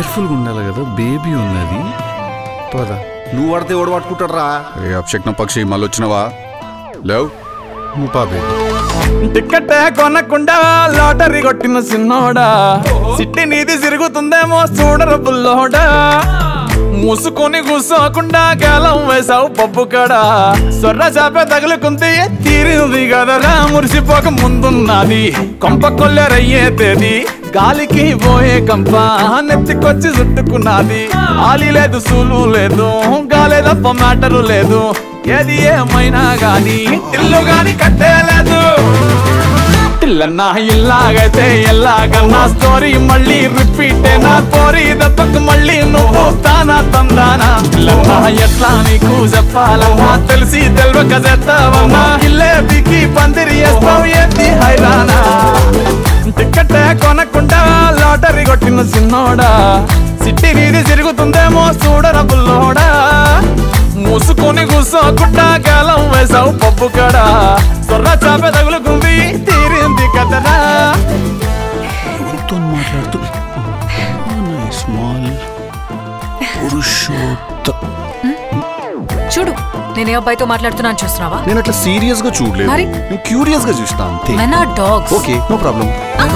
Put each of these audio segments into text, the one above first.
కేర్ఫుల్గా ఉండాలి కదా బేబీ ఉన్నది పద నువ్వు పడితే ఎవడు పట్టుకుంటాడు రా ఏ అప్షక్న పక్షి మళ్ళీ వచ్చినవా లేవు నువ్వు పా బేబీ టికెట్ కొనకుండా లాటరీ కొట్టిన సిన్నోడా సిట్టి నీది తిరుగుతుందేమో చూడర బుల్లోడా మూసుకొని కూసోకుండా గాలం వేసావు పప్పు కడా సొర్ర చాప తగులుకుంటే తీరింది కదరా మురిసిపోక ముందున్నది కొంప కొల్లెరయ్యే తేది గాలికి పోయే కంప నెత్తికొచ్చి చుట్టుకున్నది ఆలి లేదు సూలు లేదు గాలే తప్ప మ్యాటరు లేదు ఏది ఏమైనా గాని ఇల్లు గాని కట్టేలేదు ఇల్లన్నా ఇల్లాగైతే ఎల్లాగన్నా స్టోరీ మళ్ళీ రిపీట్ నా కోరి దెబ్బకు మళ్ళీ నువ్వు తానా తందానా ఇల్లన్నా ఎట్లా నీకు చెప్పాలన్నా తెలిసి తెలవక చేస్తావన్నా ఇల్లే బికి పందిరి వేస్తావు ఏంటి హైరానా టికెట్ కొనకుండా లాటరీ కొట్టిన సిన్నోడా సిట్టి నీది తిరుగుతుందేమో చూడరా బుల్లోడా మూసుకొని కూసోకుండా గాలం వేసావు పప్పు కడా సొర్ర చాప తగులుకుంది తీరింది కదరా ఎవరితో మాట్లాడుతూ స్మాల్ పురుషోత్త చూడు నేను ఏ అబ్బాయితో మాట్లాడుతున్నాను చూస్తున్నావా నేను అట్లా సీరియస్ గా చూడలేదు మరి? నేను క్యూరియస్ గా చూసిన అంతే men are dogs okay no problem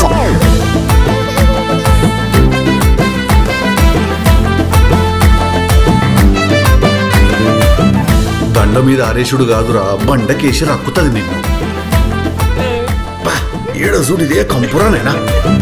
దండ మీద ఆరేషుడు కాదురా బండకేసి రక్కుతుంది నిన్ను బా, ఏడ చూడు ఇదే కంపురానేనా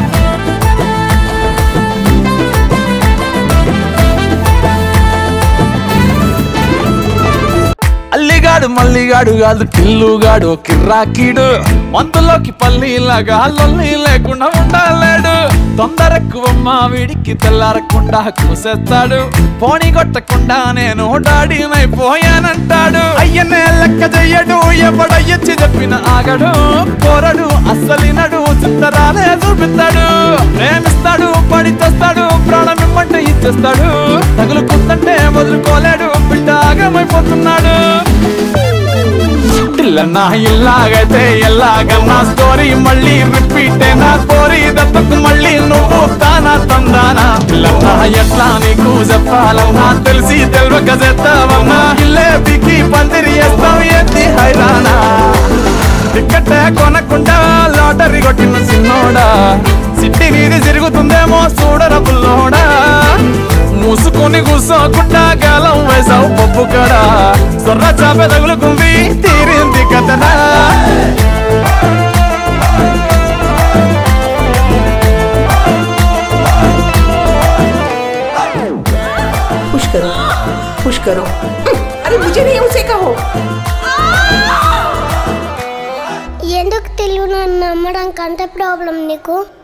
అల్లిగాడు మల్లిగాడు కాదు టిల్లుగాడు కిర్రాకీడు మందులోకి పల్లీలాగా లొల్లి లేకుండా ఉండలేడు తొందరెక్కువమ్మ వీడికి తెల్లారకుండా కూసేస్తాడు పోనీ కొట్టకుండా నేను డాడీనైపోయానంటాడు అయ్యనే లెక్క చెయ్యడు ఎవడయ్యొచ్చి చెప్పిన ఆగడు పోరడు అస్సలినడు చిత్తరాలే చూపిస్తాడు ప్రేమిస్తాడు పడి తెస్తాడు ప్రాణం ఇమ్మంటే ఇచ్చేస్తాడు తగులుకుందంటే వదులుకోలేడు బిడ్డ ఆగమైపోతున్నాడు ఇల్లన్నా ఇల్లాగైతే ఎల్లాగన్నా స్టోరీ మళ్ళీ రిపీట్ నా కోరి దత్తకు మళ్ళీ నువ్వు తానా తందానా ఇల్లన్నా ఎట్లా నీకు చెప్పాలన్నా తెలిసి తెలవక చేస్తావన్నా ఇల్లే బికి పందిరి వేస్తావు ఏంటి హైరానా టికెట్ కొనకుండా లాటరీ కొట్టిన సిన్నోడా సిట్టి నీది తిరుగుతుందేమో చూడర బుల్లోడా మూసుకొని కూసోకుండా గాలం వేసావు పప్పు కడా సొర్ర చాప తగులుకుంది తీరింది కదనా पुश करो पुश करो अरे मुझे नहीं उसे कहो ఎందుకు తెలుగు నన్ను నమ్మడానికి అంత ప్రాబ్లం నీకు